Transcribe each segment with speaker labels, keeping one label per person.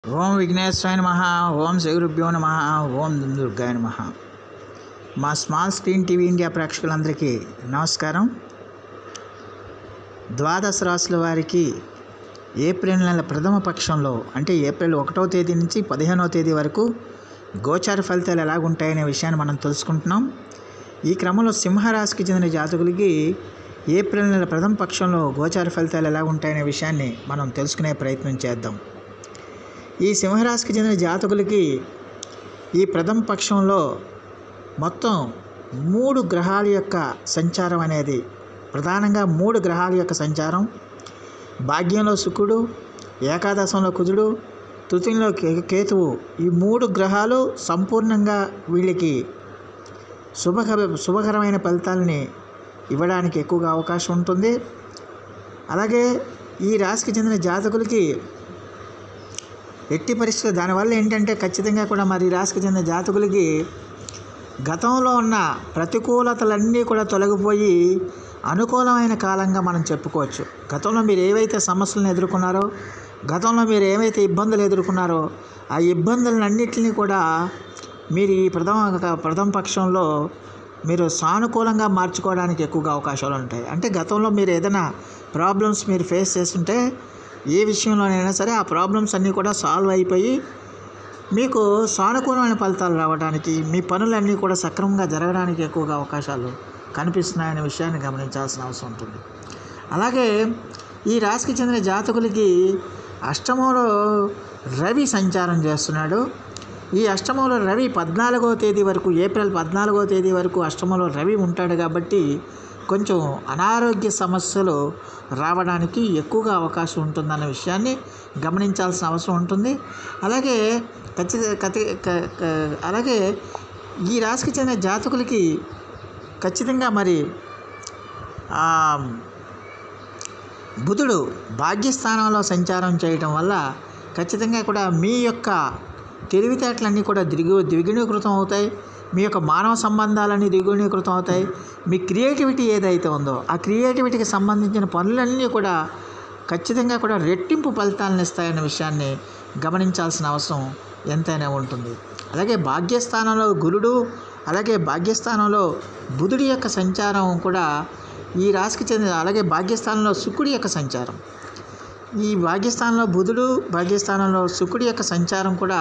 Speaker 1: ఓం విఘ్నేశ్వరాయ నమ ఓం శ్రీగురుభ్యో నమ ఓం దుర్గాయ నమ మా స్మాల్ స్క్రీన్ టీవీ ఇండియా ప్రేక్షకులందరికీ నమస్కారం ద్వాదశ రాశుల వారికి ఏప్రిల్ నెల ప్రథమ పక్షంలో అంటే ఏప్రిల్ ఒకటవ తేదీ నుంచి పదిహేనవ తేదీ వరకు గోచార ఫలితాలు ఎలాగుంటాయనే విషయాన్ని మనం తెలుసుకుంటున్నాం ఈ క్రమంలో సింహరాశికి చెందిన జాతకులకి ఏప్రిల్ నెల ప్రథమ పక్షంలో గోచార ఫలితాలు ఎలా ఉంటాయనే విషయాన్ని మనం తెలుసుకునే ప్రయత్నం చేద్దాం ఈ సింహరాశికి చెందిన జాతకులకి ఈ ప్రథమ పక్షంలో మొత్తం మూడు గ్రహాల యొక్క సంచారం అనేది ప్రధానంగా మూడు గ్రహాల యొక్క సంచారం భాగ్యంలో శుక్రుడు ఏకాదశంలో కుజుడు తృతీయంలో కే- కేతువు ఈ మూడు గ్రహాలు సంపూర్ణంగా వీళ్ళకి శుభకర శుభకరమైన ఫలితాలని ఇవ్వడానికి ఎక్కువగా అవకాశం ఉంటుంది అలాగే ఈ రాశికి చెందిన జాతకులకి ఎట్టి పరిస్థితులు దానివల్ల ఏంటంటే ఖచ్చితంగా కూడా మరి ఈ రాశికి చెందిన జాతకులకి గతంలో ఉన్న ప్రతికూలతలన్నీ కూడా తొలగిపోయి అనుకూలమైన కాలంగా మనం చెప్పుకోవచ్చు గతంలో మీరు ఏవైతే సమస్యలను ఎదుర్కొన్నారో గతంలో మీరు ఏవైతే ఇబ్బందులు ఎదుర్కొన్నారో ఆ ఇబ్బందులన్నింటినీ కూడా మీరు ఈ ప్రథమ ప్రథమ పక్షంలో మీరు సానుకూలంగా మార్చుకోవడానికి ఎక్కువగా అవకాశాలు ఉంటాయి అంటే గతంలో మీరు ఏదైనా ప్రాబ్లమ్స్ మీరు ఫేస్ చేస్తుంటే ఏ విషయంలోనైనా సరే ఆ ప్రాబ్లమ్స్ అన్నీ కూడా సాల్వ్ అయిపోయి మీకు సానుకూలమైన ఫలితాలు రావడానికి మీ పనులన్నీ కూడా సక్రమంగా జరగడానికి ఎక్కువగా అవకాశాలు కనిపిస్తున్నాయనే విషయాన్ని గమనించాల్సిన అవసరం ఉంటుంది అలాగే ఈ రాశికి చెందిన జాతకులకి అష్టమంలో రవి సంచారం చేస్తున్నాడు ఈ అష్టమంలో రవి పద్నాలుగో తేదీ వరకు ఏప్రిల్ పద్నాలుగో తేదీ వరకు అష్టమంలో రవి ఉంటాడు కాబట్టి కొంచెం అనారోగ్య సమస్యలు రావడానికి ఎక్కువగా అవకాశం ఉంటుందన్న విషయాన్ని గమనించాల్సిన అవసరం ఉంటుంది అలాగే ఖచ్చిత కతి క- క- అలాగే ఈ రాశికి చెందిన జాతకులకి ఖచ్చితంగా మరి ఆ, బుధుడు భాగ్యస్థానంలో సంచారం చేయటం వల్ల ఖచ్చితంగా కూడా మీ యొక్క తెలివితేటలన్నీ కూడా ద్విగు ద్విగుణీకృతం అవుతాయి మీ యొక్క మానవ సంబంధాలన్నీ ద్విగుణీకృతం అవుతాయి మీ క్రియేటివిటీ ఏదైతే ఉందో ఆ క్రియేటివిటీకి సంబంధించిన పనులన్నీ కూడా ఖచ్చితంగా కూడా రెట్టింపు ఫలితాలను ఇస్తాయన్న విషయాన్ని గమనించాల్సిన అవసరం ఎంతైనా ఉంటుంది అలాగే భాగ్యస్థానంలో గురుడు అలాగే భాగ్యస్థానంలో బుధుడి యొక్క సంచారం కూడా ఈ రాశికి చెందిన అలాగే భాగ్యస్థానంలో శుక్రుడి యొక్క సంచారం ఈ భాగ్యస్థానంలో బుధుడు భాగ్యస్థానంలో శుక్రుడి యొక్క సంచారం కూడా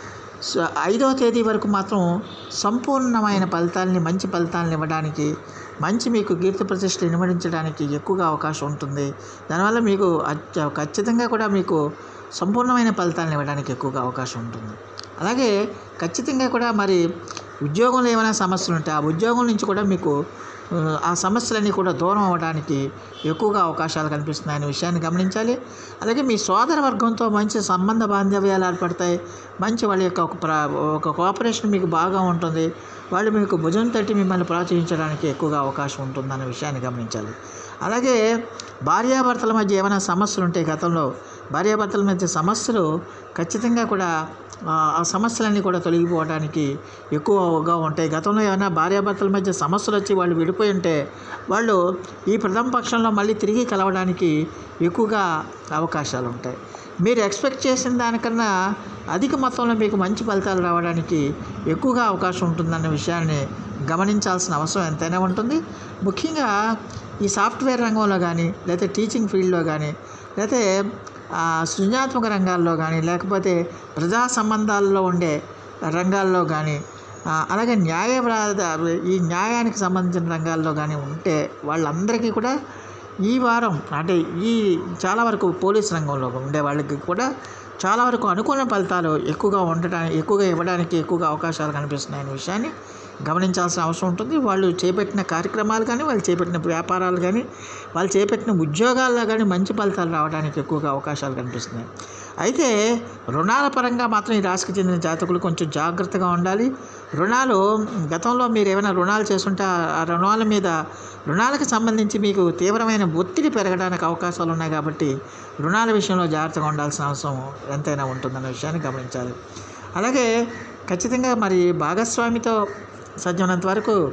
Speaker 1: స- ఐదవ తేదీ వరకు మాత్రం సంపూర్ణమైన ఫలితాలని మంచి ఫలితాలను ఇవ్వడానికి మంచి మీకు కీర్తి ప్రతిష్టలు నిమడించడానికి ఎక్కువగా అవకాశం ఉంటుంది దానివల్ల మీకు అత్య- ఖచ్చితంగా కూడా మీకు సంపూర్ణమైన ఫలితాలను ఇవ్వడానికి ఎక్కువగా అవకాశం ఉంటుంది అలాగే ఖచ్చితంగా కూడా మరి ఉద్యోగంలో ఏమైనా సమస్యలు ఉంటే ఆ ఉద్యోగం నుంచి కూడా మీకు ఆ, ఆ సమస్యలన్నీ కూడా దూరం అవ్వడానికి ఎక్కువగా అవకాశాలు కనిపిస్తున్నాయనే విషయాన్ని గమనించాలి అలాగే మీ సోదర వర్గంతో మంచి సంబంధ బాంధవ్యాలు ఏర్పడతాయి మంచి వాళ్ళ యొక్క ఒక ప్ర ఒక కోఆపరేషన్ మీకు బాగా ఉంటుంది వాళ్ళు మీకు భుజం తట్టి మిమ్మల్ని ప్రోత్సహించడానికి ఎక్కువగా అవకాశం ఉంటుందన్న విషయాన్ని గమనించాలి అలాగే భార్యాభర్తల మధ్య ఏమైనా సమస్యలు ఉంటే గతంలో భార్యాభర్తల మధ్య సమస్యలు ఖచ్చితంగా కూడా ఆ ఆ సమస్యలన్నీ కూడా తొలగిపోవడానికి ఎక్కువగా ఉంటాయి గతంలో ఏమైనా భార్యాభర్తల మధ్య సమస్యలు వచ్చి వాళ్ళు విడిపోయి ఉంటే వాళ్ళు ఈ ప్రథమ పక్షంలో మళ్ళీ తిరిగి కలవడానికి ఎక్కువగా అవకాశాలు ఉంటాయి మీరు ఎక్స్పెక్ట్ చేసిన దానికన్నా అధిక మొత్తంలో మీకు మంచి ఫలితాలు రావడానికి ఎక్కువగా అవకాశం ఉంటుందన్న విషయాన్ని గమనించాల్సిన అవసరం ఎంతైనా ఉంటుంది ముఖ్యంగా ఈ సాఫ్ట్వేర్ రంగంలో కానీ లేకపోతే టీచింగ్ ఫీల్డ్లో కానీ లేకపోతే ఆ, సృజనాత్మక రంగాల్లో కానీ లేకపోతే ప్రజా సంబంధాల్లో ఉండే రంగాల్లో కానీ ఆ, అలాగే న్యాయవాద ఈ న్యాయానికి సంబంధించిన రంగాల్లో కానీ ఉంటే వాళ్ళందరికీ కూడా ఈ వారం అంటే ఈ చాలా వరకు పోలీస్ రంగంలో ఉండే వాళ్ళకి కూడా చాలా వరకు అనుకూల ఫలితాలు ఎక్కువగా ఉండటానికి ఎక్కువగా ఇవ్వడానికి ఎక్కువగా అవకాశాలు కనిపిస్తున్నాయనే విషయాన్ని గమనించాల్సిన అవసరం ఉంటుంది వాళ్ళు చేపట్టిన కార్యక్రమాలు కానీ వాళ్ళు చేపట్టిన వ్యాపారాలు కానీ వాళ్ళు చేపట్టిన ఉద్యోగాల్లో కానీ మంచి ఫలితాలు రావడానికి ఎక్కువగా అవకాశాలు కనిపిస్తున్నాయి అయితే రుణాల పరంగా మాత్రం ఈ రాశికి చెందిన జాతకులు కొంచెం జాగ్రత్తగా ఉండాలి రుణాలు గతంలో మీరు ఏమైనా రుణాలు చేస్తుంటే ఆ- ఆ రుణాల మీద రుణాలకు సంబంధించి మీకు తీవ్రమైన ఒత్తిడి పెరగడానికి అవకాశాలు ఉన్నాయి కాబట్టి రుణాల విషయంలో జాగ్రత్తగా ఉండాల్సిన అవసరం ఎంతైనా ఉంటుందన్న విషయాన్ని గమనించాలి అలాగే ఖచ్చితంగా మరి భాగస్వామితో సాధ్యమైనంత వరకు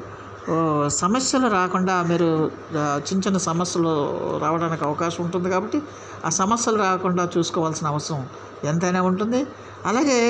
Speaker 1: ఓ, సమస్యలు రాకుండా మీరు ఆ, చిన్న చిన్న సమస్యలు రావడానికి అవకాశం ఉంటుంది కాబట్టి ఆ సమస్యలు రాకుండా చూసుకోవాల్సిన అవసరం ఎంతైనా ఉంటుంది అలాగే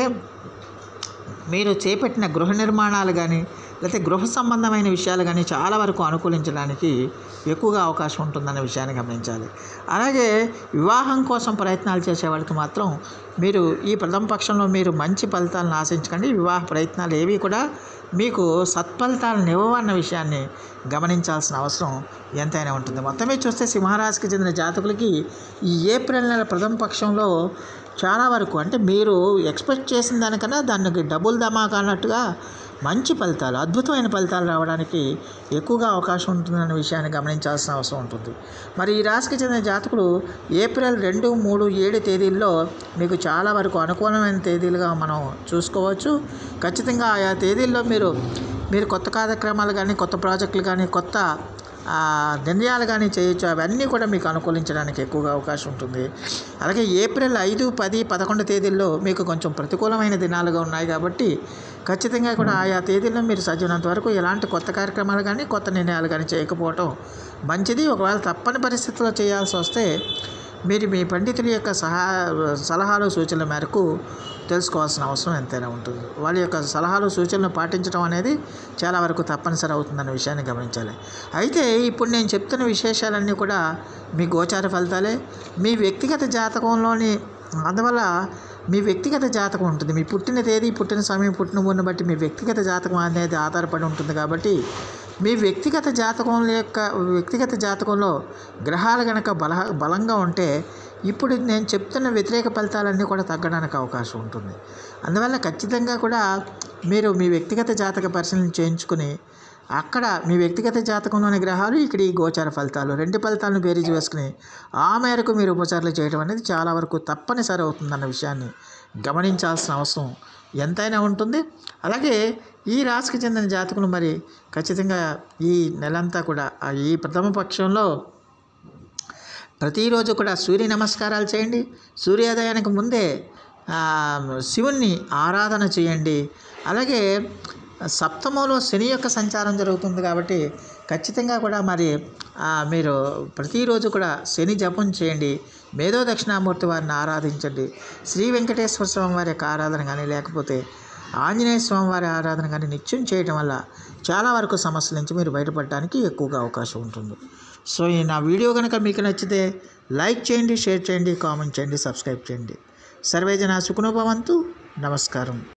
Speaker 1: మీరు చేపట్టిన గృహ నిర్మాణాలు కానీ లేకపోతే గృహ సంబంధమైన విషయాలు కానీ చాలా వరకు అనుకూలించడానికి ఎక్కువగా అవకాశం ఉంటుందన్న విషయాన్ని గమనించాలి అలాగే వివాహం కోసం ప్రయత్నాలు చేసే వాళ్ళకి మాత్రం మీరు ఈ ప్రథమ పక్షంలో మీరు మంచి ఫలితాలను ఆశించకండి వివాహ ప్రయత్నాలు ఏవి కూడా మీకు సత్ఫలితాలను ఇవ్వవన్న విషయాన్ని గమనించాల్సిన అవసరం ఎంతైనా ఉంటుంది మొత్తమే చూస్తే సింహరాశికి చెందిన జాతకులకి ఈ ఏప్రిల్ నెల ప్రథమ పక్షంలో చాలా వరకు అంటే మీరు ఎక్స్పెక్ట్ చేసిన దానికన్నా దానికి డబుల్ ధమాకా అన్నట్టుగా మంచి ఫలితాలు అద్భుతమైన ఫలితాలు రావడానికి ఎక్కువగా అవకాశం ఉంటుందన్న విషయాన్ని గమనించాల్సిన అవసరం ఉంటుంది మరి ఈ రాశికి చెందిన జాతకులు ఏప్రిల్ రెండు మూడు ఏడు తేదీల్లో మీకు చాలా వరకు అనుకూలమైన తేదీలుగా మనం చూసుకోవచ్చు ఖచ్చితంగా ఆయా తేదీల్లో మీరు మీరు కొత్త కార్యక్రమాలు కానీ కొత్త ప్రాజెక్టులు కానీ కొత్త ఆ, నిర్ణయాలు కానీ చేయొచ్చు అవన్నీ కూడా మీకు అనుకూలించడానికి ఎక్కువగా అవకాశం ఉంటుంది అలాగే ఏప్రిల్ ఐదు పది పదకొండు తేదీల్లో మీకు కొంచెం ప్రతికూలమైన దినాలుగా ఉన్నాయి కాబట్టి ఖచ్చితంగా కూడా ఆయా తేదీల్లో మీరు సాధ్యమైనంత వరకు ఎలాంటి కొత్త కార్యక్రమాలు కానీ కొత్త నిర్ణయాలు కానీ చేయకపోవటం మంచిది ఒకవేళ తప్పని పరిస్థితుల్లో చేయాల్సి వస్తే మీరు మీ పండితుల యొక్క సహా సలహాలు సూచనల మేరకు తెలుసుకోవాల్సిన అవసరం ఎంతైనా ఉంటుంది వాళ్ళ యొక్క సలహాలు సూచనలు పాటించడం అనేది చాలా వరకు తప్పనిసరి అవుతుందన్న విషయాన్ని గమనించాలి అయితే ఇప్పుడు నేను చెప్తున్న విశేషాలన్నీ కూడా మీ గోచార ఫలితాలే మీ వ్యక్తిగత జాతకంలోని అందువల్ల మీ వ్యక్తిగత జాతకం ఉంటుంది మీ పుట్టిన తేదీ పుట్టిన సమయం పుట్టిన ఊరిని బట్టి మీ వ్యక్తిగత జాతకం అనేది ఆధారపడి ఉంటుంది కాబట్టి మీ వ్యక్తిగత జాతకం యొక్క వ్యక్తిగత జాతకంలో గ్రహాలు కనుక బల బలంగా ఉంటే ఇప్పుడు నేను చెప్తున్న వ్యతిరేక ఫలితాలన్నీ కూడా తగ్గడానికి అవకాశం ఉంటుంది అందువల్ల ఖచ్చితంగా కూడా మీరు మీ వ్యక్తిగత జాతక పరిశీలన చేయించుకుని అక్కడ మీ వ్యక్తిగత జాతకంలోని గ్రహాలు ఇక్కడ ఈ గోచార ఫలితాలు రెండు ఫలితాలను బేరీజు వేసుకుని ఆ మేరకు మీరు ఉపచారాలు చేయడం అనేది చాలా వరకు తప్పనిసరి అవుతుందన్న విషయాన్ని గమనించాల్సిన అవసరం ఎంతైనా ఉంటుంది అలాగే ఈ రాశికి చెందిన జాతకులు మరి ఖచ్చితంగా ఈ నెలంతా కూడా ఆ ఈ ప్రథమ పక్షంలో ప్రతిరోజు కూడా సూర్య నమస్కారాలు చేయండి సూర్యోదయానికి ముందే ఆ, శివుణ్ణి ఆరాధన చేయండి అలాగే సప్తమంలో శని యొక్క సంచారం జరుగుతుంది కాబట్టి ఖచ్చితంగా కూడా మరి ఆ, మీరు ప్రతిరోజు కూడా శని జపం చేయండి మేధో దక్షిణామూర్తి వారిని ఆరాధించండి శ్రీ వెంకటేశ్వర స్వామి వారి యొక్క ఆరాధన కానీ లేకపోతే ఆంజనేయ స్వామి వారి ఆరాధన కానీ నిత్యం చేయటం వల్ల చాలా వరకు సమస్యల నుంచి మీరు బయటపడడానికి ఎక్కువగా అవకాశం ఉంటుంది సో ఈ నా వీడియో కనుక మీకు నచ్చితే లైక్ చేయండి షేర్ చేయండి కామెంట్ చేయండి సబ్స్క్రైబ్ చేయండి సర్వేజన సుఖనుభవంతు నమస్కారం